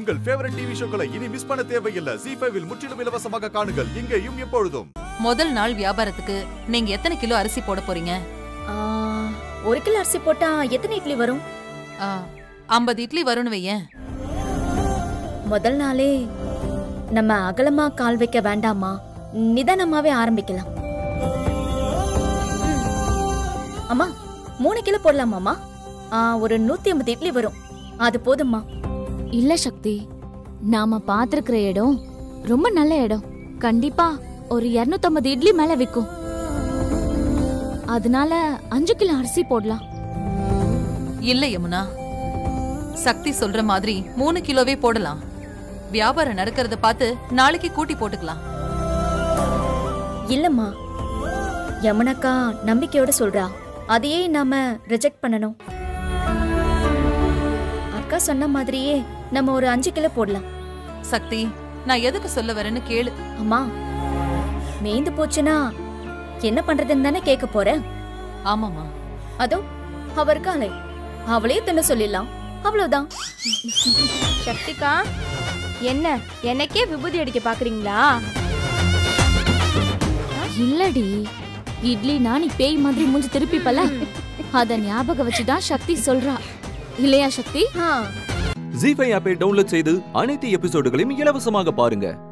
உங்கள் favourite TV ஷோக்களை இனி miss பண்ண தேவையில்லை ஜி ஃபைவில் முற்றிலும் இலவசமாக காணுங்கள் இங்கேயும் எப்பொழுதும் முதல் நாள் வியாபாரத்துக்கு நீங்க எத்தனை கிலோ அரிசி போட போறீங்க ஆ, ஒரு கிலோ அரிசி போட்டா எத்தனை இட்லி வரும் ஐம்பது இட்லி வரும்னு வையேன் முதல் நாளே நம்ம அகலமா கால் வைக்க வேண்டாமா நிதானமாவே ஆரம்பிக்கலாம் ம். அம்மா மூணு கிலோ போடலாமாமா ஆ, ஒரு நூத்தி ஐம்பது இட்லி வரும் அது போதும்மா இல்ல சக்தி நாம பாத்திருக்கிற இடம் ரொம்ப நல்ல இடம் கண்டிப்பா ஒரு 250 இட்லி மேல விக்கும் அதனால அஞ்சு கிலோ அரிசி போடலாம் இல்ல யமுனா சக்தி சொல்ற மாதிரி மூணு கிலோவே போடலாம் வியாபாரம் நடக்கிறத பார்த்து நாளைக்கு கூட்டி போட்டுக்கலாம் இல்லம்மா யமுனக்கா நம்பிக்கையோட சொல்றா அதையே நாம ரிஜெக்ட் பண்ணணும் அக்கா சொன்ன மாதிரியே நம்ம ஒரு அஞ்சு கிலோ போடலாம் சக்தி நான் எதுக்கு சொல்ல வரேன்னு கேளு அம்மா மேய்ந்து போச்சுன்னா என்ன பண்றதுன்னு தானே கேட்க போறேன் ஆமாமா அதோ அவ இருக்காளே அவளே தின்ன சொல்லிடலாம் அவ்வளவுதான் சக்திகா என்ன எனக்கே விபூதி அடிக்க பாக்குறீங்களா இல்லடி இட்லினா நீ பேய் மாதிரி மூஞ்சி திருப்பிப்பல அத ஞாபகம் வச்சுதான் சக்தி சொல்றா இல்லையா சக்தி ஆ ஜி ஃபைவ் ஆப்பை டவுன்லோட் செய்து அனைத்து எபிசோடுகளையும் இலவசமாக பாருங்க